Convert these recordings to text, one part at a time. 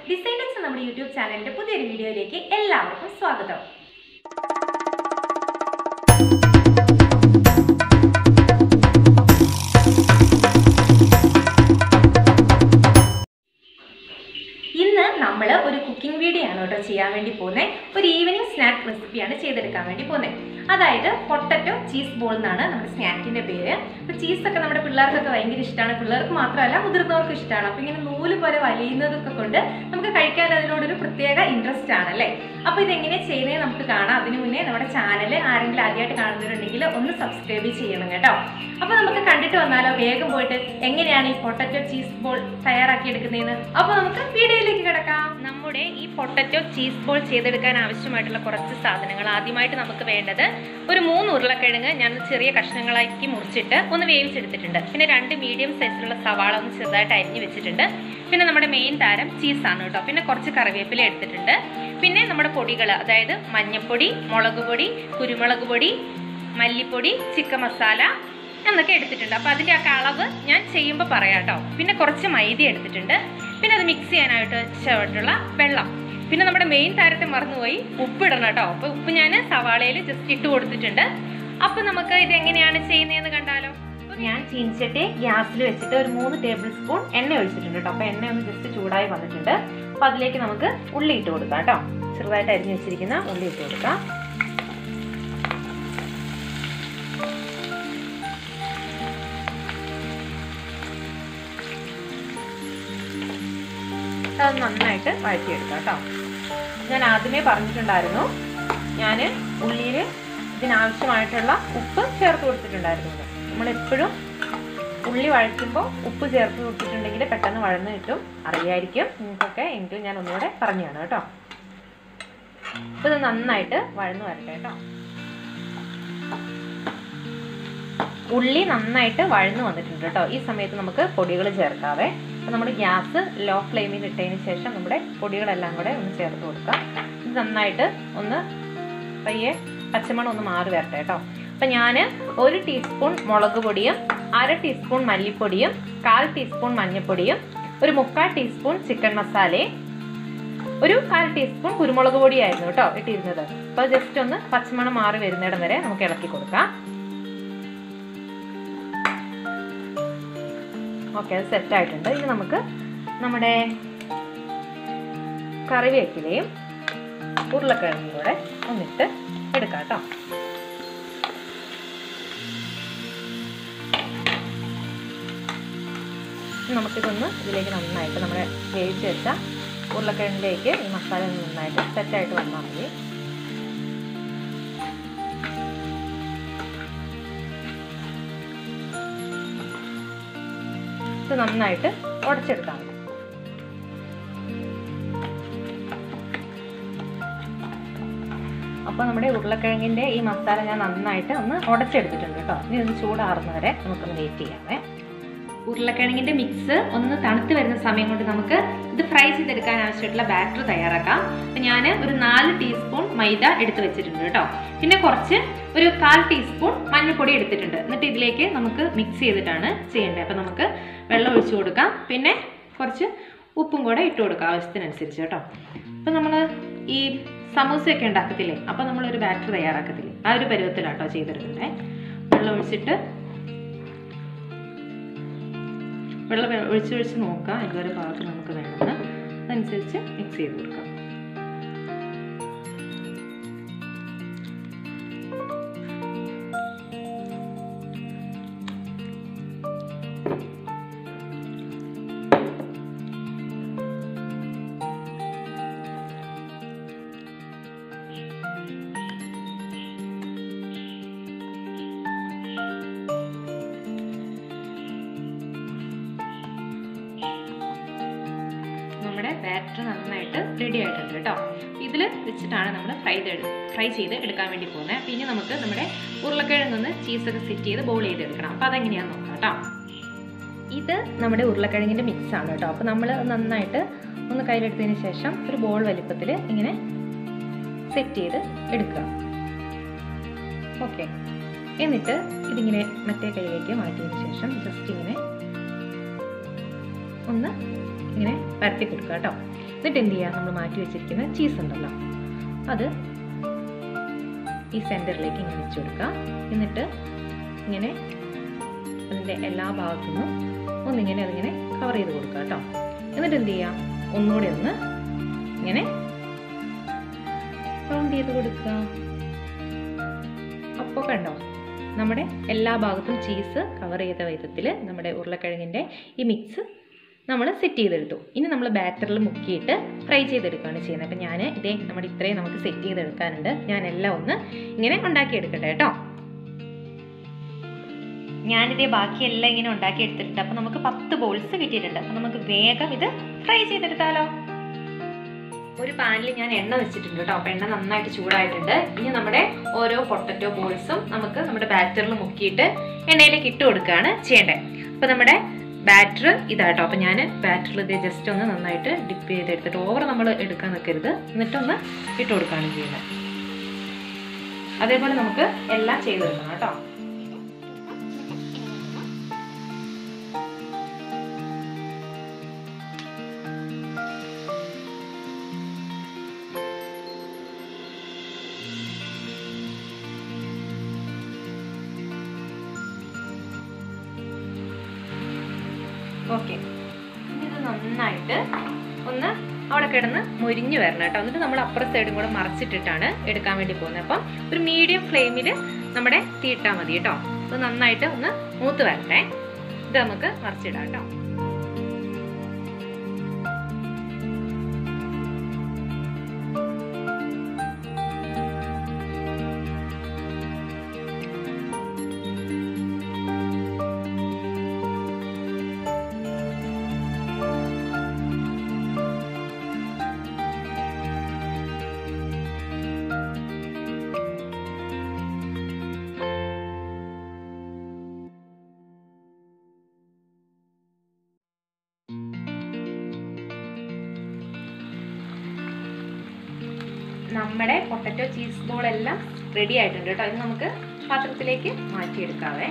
designers നമ്മുടെ YouTube ചാനലിന്റെ പുതിയൊരു വീഡിയോയിലേക്ക് എല്ലാവർക്കും സ്വാഗതം ഇന്ന് നമ്മൾ ഒരു കുക്കിംഗ് വീഡിയോ ആണ് കേട്ടോ ചെയ്യാൻ വേണ്ടി പോകുന്നത് ഒരു ഈവനിങ് സ്നാക്ക് റെസിപ്പിയാണ് ചെയ്തെടുക്കാൻ വേണ്ടി പോകുന്നത് അതായത് പൊട്ടറ്റോ ചീസ് ബോൾ എന്നാണ് നമ്മുടെ സ്നാക്കിന്റെ പേര് അപ്പോൾ ചീസൊക്കെ നമ്മുടെ പിള്ളേർക്കൊക്കെ ഭയങ്കര ഇഷ്ടമാണ് പിള്ളേർക്ക് മാത്രമല്ല മുതിർന്നവർക്കും ഇഷ്ടമാണ് അപ്പോൾ ഇങ്ങനെ നൂല് പോലെ വലിയുന്നതൊക്കെ കൊണ്ട് നമുക്ക് കഴിക്കാൻ അതിനോടൊരു പ്രത്യേക ഇൻട്രസ്റ്റ് ആണ് അല്ലേ അപ്പോൾ ഇതെങ്ങനെ ചെയ്യുന്നത് നമുക്ക് കാണാം അതിനു മുന്നേ നമ്മുടെ ചാനൽ ആരെങ്കിലും ആദ്യമായിട്ട് കാണുന്നവരുണ്ടെങ്കിൽ ഒന്ന് സബ്സ്ക്രൈബ് ചെയ്യണം കേട്ടോ അപ്പോൾ നമുക്ക് കണ്ടിട്ട് വന്നാലോ വേഗം പോയിട്ട് എങ്ങനെയാണ് ഈ പൊട്ടറ്റോ ചീസ് ബോൾ തയ്യാറാക്കി എടുക്കുന്നതെന്ന് അപ്പോൾ നമുക്ക് വീഡിയോയിലേക്ക് കിടക്കാം നമ്മുടെ ഈ പൊട്ടറ്റോ ചീസ് ബോൾ ചെയ്തെടുക്കാൻ ആവശ്യമായിട്ടുള്ള കുറച്ച് സാധനങ്ങൾ ആദ്യമായിട്ട് നമുക്ക് വേണ്ടത് ഒരു മൂന്ന് ഉരുളക്കിഴങ്ങ് ഞാൻ ചെറിയ കഷ്ണങ്ങളാക്കി മുറിച്ചിട്ട് ഒന്ന് വേവിച്ചെടുത്തിട്ടുണ്ട് പിന്നെ രണ്ട് മീഡിയം സൈസിലുള്ള സവാള ഒന്ന് ചെറുതായിട്ട് അരിഞ്ഞു വെച്ചിട്ടുണ്ട് പിന്നെ നമ്മുടെ മെയിൻ താരം ചീസാണ് കേട്ടോ പിന്നെ കുറച്ച് കറിവേപ്പില എടുത്തിട്ടുണ്ട് പിന്നെ നമ്മുടെ പൊടികൾ അതായത് മഞ്ഞൾപ്പൊടി മുളക് പൊടി കുരുമുളക് പൊടി മല്ലിപ്പൊടി ചിക്കൻ മസാല എന്നൊക്കെ എടുത്തിട്ടുണ്ട് അപ്പോൾ അതിൻ്റെ ഒക്കെ അളവ് ഞാൻ ചെയ്യുമ്പോൾ പറയാം കേട്ടോ പിന്നെ കുറച്ച് മൈദ എടുത്തിട്ടുണ്ട് പിന്നെ അത് മിക്സ് ചെയ്യാനായിട്ട് ആവശ്യമായിട്ടുള്ള വെള്ളം പിന്നെ നമ്മുടെ മെയിൻ താരത്തെ മറന്നുപോയി ഉപ്പ് ഇടണം കേട്ടോ അപ്പോൾ ഉപ്പ് ഞാൻ സവാളയിൽ ജസ്റ്റ് ഇട്ട് കൊടുത്തിട്ടുണ്ട് അപ്പോൾ നമുക്ക് ഇത് എങ്ങനെയാണ് ചെയ്യുന്നതെന്ന് കണ്ടാലോ ഞാൻ ചീനിച്ചട്ടി ഗ്യാസിൽ വെച്ചിട്ട് ഒരു മൂന്ന് ടേബിൾ സ്പൂൺ എണ്ണ ഒഴിച്ചിട്ടുണ്ട് കേട്ടോ അപ്പോൾ എണ്ണ ഒന്ന് ജസ്റ്റ് ചൂടായി വന്നിട്ടുണ്ട് അപ്പോൾ അതിലേക്ക് നമുക്ക് ഉള്ളി ഇട്ട് കൊടുക്കാം കേട്ടോ ചെറുതായിട്ട് അരിഞ്ഞു വെച്ചിരിക്കുന്ന ഉള്ളി ഇട്ട് കൊടുക്കാം അത് നന്നായിട്ട് വഴറ്റിയെടുക്കാം കേട്ടോ ഞാൻ ആദ്യമേ പറഞ്ഞിട്ടുണ്ടായിരുന്നു ഞാൻ ഉള്ളിയിൽ ഇതിനാവശ്യമായിട്ടുള്ള ഉപ്പ് ചേർത്ത് കൊടുത്തിട്ടുണ്ടായിരുന്നു നമ്മളെപ്പോഴും ഉള്ളി വഴറ്റുമ്പോൾ ഉപ്പ് ചേർത്ത് കൊടുത്തിട്ടുണ്ടെങ്കിൽ പെട്ടെന്ന് വഴന്ന് കിട്ടും അറിയായിരിക്കും നിങ്ങൾക്കൊക്കെ എങ്കിലും ഞാൻ ഒന്നുകൂടെ പറഞ്ഞതാണ് കേട്ടോ അപ്പോൾ ഇത് നന്നായിട്ട് വഴന്ന് വരട്ടെ കേട്ടോ ഉള്ളി നന്നായിട്ട് വഴന്നു വന്നിട്ടുണ്ട് കേട്ടോ ഈ സമയത്ത് നമുക്ക് പൊടികൾ ചേർക്കാവേ അപ്പോൾ നമ്മൾ ഗ്യാസ് ലോ ഫ്ലെയിമിൽ ഇട്ടതിന് ശേഷം നമ്മുടെ പൊടികളെല്ലാം കൂടെ ഒന്ന് ചേർത്ത് കൊടുക്കാം ഇത് നന്നായിട്ട് ഒന്ന് പയ്യെ പച്ചമണം ഒന്ന് മാറി വരട്ടെ കേട്ടോ അപ്പം ഞാൻ ഒരു ടീസ്പൂൺ മുളക് പൊടിയും അര ടീസ്പൂൺ മല്ലിപ്പൊടിയും കാൽ ടീസ്പൂൺ മഞ്ഞൾപ്പൊടിയും ഒരു മുക്കാൽ ടീസ്പൂൺ ചിക്കൻ മസാലയും ഒരു കാൽ ടീസ്പൂൺ കുരുമുളക് പൊടിയായിരുന്നു കേട്ടോ ഇട്ടിരുന്നത് അപ്പോൾ ജസ്റ്റ് ഒന്ന് പച്ചമണം മാറി വരുന്നിടം വരെ നമുക്ക് ഇളക്കി കൊടുക്കാം ഓക്കെ അത് സെറ്റ് ആയിട്ടുണ്ട് ഇനി നമുക്ക് നമ്മുടെ കറിവേപ്പിലയും ഉരുളക്കിഴങ്ങും കൂടെ ഒന്നിട്ട് എടുക്കാം കേട്ടോ നമുക്കിതൊന്ന് ഇതിലേക്ക് നന്നായിട്ട് നമ്മുടെ വേവിച്ച് വെച്ച ഉരുളക്കിഴങ്ങിലേക്ക് ഈ മസാല നന്നായിട്ട് സെറ്റായിട്ട് വന്നാൽ മതി ഇത് നന്നായിട്ട് ഉടച്ചെടുക്കാം അപ്പോൾ നമ്മുടെ ഉരുളക്കിഴങ്ങിൻ്റെ ഈ മസാല ഞാൻ നന്നായിട്ട് ഒന്ന് ഉടച്ചെടുത്തിട്ടുണ്ട് കേട്ടോ ഇനി ഒന്ന് ചൂടാറുന്ന വരെ നമുക്കൊന്ന് വെയിറ്റ് ചെയ്യാമേ ഉരുളക്കിഴങ്ങിൻ്റെ മിക്സ് ഒന്ന് തണുത്ത് വരുന്ന സമയം കൊണ്ട് നമുക്ക് ഇത് ഫ്രൈ ചെയ്തെടുക്കാൻ ആവശ്യമായിട്ടുള്ള ബാറ്റർ തയ്യാറാക്കാം അപ്പം ഞാൻ ഒരു നാല് ടീസ്പൂൺ മൈദ എടുത്ത് വെച്ചിട്ടുണ്ട് കേട്ടോ പിന്നെ കുറച്ച് ഒരു കാൽ ടീസ്പൂൺ മഞ്ഞൾപ്പൊടി എടുത്തിട്ടുണ്ട് എന്നിട്ട് ഇതിലേക്ക് നമുക്ക് മിക്സ് ചെയ്തിട്ടാണ് ചെയ്യേണ്ടത് അപ്പം നമുക്ക് വെള്ളം ഒഴിച്ചു കൊടുക്കാം പിന്നെ കുറച്ച് ഉപ്പും കൂടെ ഇട്ട് കൊടുക്കാം ആവശ്യത്തിനനുസരിച്ച് കേട്ടോ അപ്പം നമ്മൾ ഈ സമൂസയൊക്കെ ഉണ്ടാക്കത്തില്ലേ അപ്പം നമ്മളൊരു ബാറ്റർ തയ്യാറാക്കത്തില്ലേ ആ ഒരു പരുവത്തിലാട്ടോ ചെയ്തെടുക്കണ്ടേ വെള്ളം ഒഴിച്ചിട്ട് വെള്ളം ഒഴിച്ച് ഒഴിച്ച് നോക്കാം ഇതുവരെ ഭാഗത്ത് നമുക്ക് വേണമെന്ന് അതനുസരിച്ച് മിക്സ് ചെയ്ത് കൊടുക്കാം നമ്മുടെ ബാറ്റർ നന്നായിട്ട് റെഡി ആയിട്ടുണ്ട് കേട്ടോ ഇതിൽ വെച്ചിട്ടാണ് നമ്മൾ ഫ്രൈ ചെയ്ത് ഫ്രൈ ചെയ്ത് എടുക്കാൻ വേണ്ടി പോകുന്നത് അപ്പോൾ ഇനി നമുക്ക് നമ്മുടെ ഉരുളക്കിഴങ്ങൊന്ന് ചീസൊക്കെ സെറ്റ് ചെയ്ത് ബോൾ ചെയ്തെടുക്കണം അപ്പോൾ അതെങ്ങനെയാണെന്ന് നോക്കാം കേട്ടോ ഇത് നമ്മുടെ ഉരുളക്കിഴങ്ങിൻ്റെ മിക്സ് ആണ് കേട്ടോ അപ്പോൾ നമ്മൾ നന്നായിട്ട് ഒന്ന് കയ്യിലെടുത്തതിന് ശേഷം ഒരു ബോൾ വലിപ്പത്തിൽ ഇങ്ങനെ സെറ്റ് ചെയ്ത് എടുക്കുക ഓക്കെ എന്നിട്ട് ഇതിങ്ങനെ മറ്റേ കൈയിലേക്ക് മാറ്റിയതിന് ശേഷം ജസ്റ്റ് ഇങ്ങനെ ഒന്ന് ഇങ്ങനെ പരത്തി കൊടുക്കുക കേട്ടോ എന്നിട്ട് എന്ത് ചെയ്യുക നമ്മൾ മാറ്റി വെച്ചിരിക്കുന്ന ചീസ് ഉണ്ടല്ലോ അത് ഈ സെൻറ്ററിലേക്ക് ഇങ്ങനെ വെച്ച് കൊടുക്കുക എന്നിട്ട് ഇങ്ങനെ അതിൻ്റെ എല്ലാ ഭാഗത്തു നിന്നും ഒന്നിങ്ങനെ അതിങ്ങനെ കവർ ചെയ്ത് കൊടുക്കുക കേട്ടോ എന്നിട്ട് എന്ത് ചെയ്യുക ഒന്നുകൂടെ ഒന്ന് ഇങ്ങനെ റൗണ്ട് ചെയ്ത് കൊടുക്കുക അപ്പോൾ കണ്ടോ നമ്മുടെ എല്ലാ ഭാഗത്തും ചീസ് കവർ ചെയ്ത വിധത്തിൽ നമ്മുടെ ഉരുളക്കിഴങ്ങിൻ്റെ ഈ മിക്സ് നമ്മൾ സെറ്റ് ചെയ്തെടുത്തു ഇനി നമ്മൾ ബാറ്ററിൽ മുക്കിയിട്ട് ഫ്രൈ ചെയ്തെടുക്കുകയാണ് ചെയ്യുന്നത് അപ്പം ഞാൻ ഇതേ നമ്മുടെ ഇത്രയും നമുക്ക് സെറ്റ് ചെയ്തെടുക്കാനുണ്ട് ഞാൻ എല്ലാം ഒന്ന് ഇങ്ങനെ ഉണ്ടാക്കിയെടുക്കട്ടെ കേട്ടോ ഞാനിതേ ബാക്കിയെല്ലാം ഇങ്ങനെ ഉണ്ടാക്കി എടുത്തിട്ടുണ്ട് അപ്പോൾ നമുക്ക് പത്ത് ബോൾസ് കിട്ടിയിട്ടുണ്ട് അപ്പോൾ നമുക്ക് വേഗം ഇത് ഫ്രൈ ചെയ്തെടുത്താലോ ഒരു പാനിൽ ഞാൻ എണ്ണ വെച്ചിട്ടുണ്ട് കേട്ടോ അപ്പോൾ എണ്ണ നന്നായിട്ട് ചൂടായിട്ടുണ്ട് ഇനി നമ്മുടെ ഓരോ പൊട്ടറ്റോ ബോൾസും നമുക്ക് നമ്മുടെ ബാറ്ററിൽ മുക്കിയിട്ട് എണ്ണയിലേക്ക് ഇട്ട് കൊടുക്കുകയാണ് ചെയ്യേണ്ടത് അപ്പോൾ നമ്മുടെ ബാറ്റർ ഇതാട്ടോ അപ്പോൾ ഞാൻ ബാറ്ററിൽ ഇത് ജസ്റ്റ് ഒന്ന് നന്നായിട്ട് ഡിപ്പ് ചെയ്തെടുത്തിട്ട് ഓവർ നമ്മൾ എടുക്കാൻ നിൽക്കരുത് എന്നിട്ടൊന്ന് ഇട്ട് കൊടുക്കുകയാണ് ചെയ്യുന്നത് അതേപോലെ നമുക്ക് എല്ലാം ചെയ്തെടുക്കണം കേട്ടോ ഓക്കെ ഇത് നന്നായിട്ട് ഒന്ന് അവിടെ കിടന്ന് മുരിഞ്ഞു വരണം കേട്ടോ എന്നിട്ട് നമ്മൾ അപ്പുറ സൈഡും കൂടെ മറച്ചിട്ടിട്ടാണ് എടുക്കാൻ വേണ്ടി പോകുന്നത് അപ്പം ഒരു മീഡിയം ഫ്ലെയിമിൽ നമ്മുടെ തീട്ടാൽ മതി കേട്ടോ അത് നന്നായിട്ട് ഒന്ന് മൂത്ത് വരട്ടെ ഇത് നമുക്ക് മറിച്ചിടാം കേട്ടോ നമ്മുടെ പൊട്ടറ്റോ ചീസ് ബോൾ എല്ലാം റെഡി ആയിട്ടുണ്ട് കേട്ടോ ഇത് നമുക്ക് പാത്രത്തിലേക്ക് മാറ്റിയെടുക്കാവേ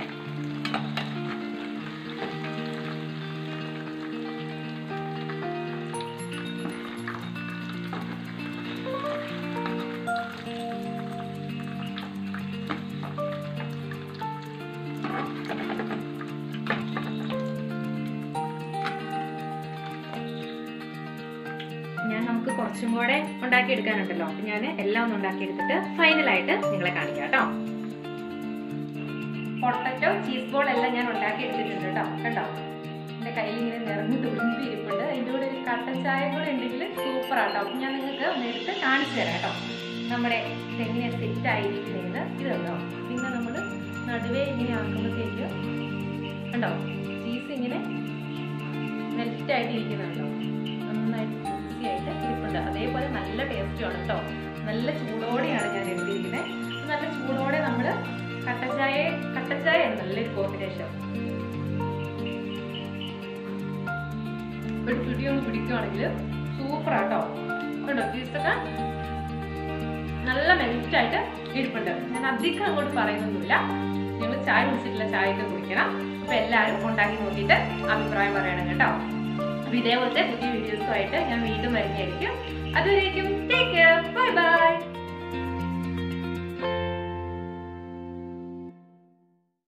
ഞാൻ നമുക്ക് കുറച്ചും കൂടെ ഉണ്ടാക്കിയെടുക്കാനുണ്ടല്ലോ അപ്പൊ ഞാൻ എല്ലാം ഒന്ന് ഉണ്ടാക്കിയെടുത്തിട്ട് ഫൈനലായിട്ട് നിങ്ങളെ കാണിക്കാം കേട്ടോ പൊട്ടറ്റോ ചീസ് ബോൾ എല്ലാം ഞാൻ ഉണ്ടാക്കിയെടുത്തിട്ടുണ്ട് കേട്ടോ കണ്ടോ എൻ്റെ കയ്യിൽ ഇങ്ങനെ നിറഞ്ഞു തുളുമ്പി ഇരിപ്പുണ്ട് അതിൻ്റെ കൂടെ ഒരു കട്ടൻ ചായ കൂടെ ഉണ്ടെങ്കിൽ സൂപ്പർ ആട്ടോ അപ്പം ഞാൻ നിങ്ങൾക്ക് ഒന്ന് എടുത്ത് കാണിച്ചു തരാം കേട്ടോ നമ്മുടെ ഇതെങ്ങനെ സെറ്റ് ആയിരിക്കുന്നത് ഇത് കണ്ടോ പിന്നെ നമ്മൾ നടുവേ ഇങ്ങനെ ആക്കുമ്പോഴത്തേക്ക് കണ്ടോ ചീസ് ഇങ്ങനെ മെൽറ്റ് ആയിട്ട് ഇരിക്കുന്നുണ്ടോ നന്നായിട്ട് ജ്യൂസി ആയിട്ട് ഇരിപ്പുണ്ട് അതേപോലെ നല്ല ടേസ്റ്റുമാണ് കേട്ടോ നല്ല ചൂടോടെയാണ് ഞാൻ എടുത്തിരിക്കുന്നത് നല്ല ചൂടോടെ നമ്മൾ കട്ടച്ചായ കട്ടച്ചായ നല്ലൊരു കോമ്പിനേഷൻ ഒരു പിടി ഒന്ന് പിടിക്കുവാണെങ്കിൽ സൂപ്പർ ആട്ടോ കണ്ടോ ചീസൊക്കെ നല്ല മെൽറ്റ് ആയിട്ട് ഇരിപ്പുണ്ട് ഞാൻ അധികം അങ്ങോട്ട് പറയുന്നൊന്നുമില്ല നിങ്ങൾ ചായ കുടിച്ചിട്ടില്ല ചായയൊക്കെ കുടിക്കണം അപ്പൊ എല്ലാവരും ഉണ്ടാക്കി നോക്കിയിട്ട് അഭിപ്രായം പറയണം കേട്ടോ അപ്പൊ ഇതേപോലത്തെ പുതിയ വീഡിയോസുമായിട്ട് ഞാൻ വീണ്ടും വരുന്നതായിരിക്കും അതുവരേക്കും ടേക്ക് കെയർ ബൈ ബൈ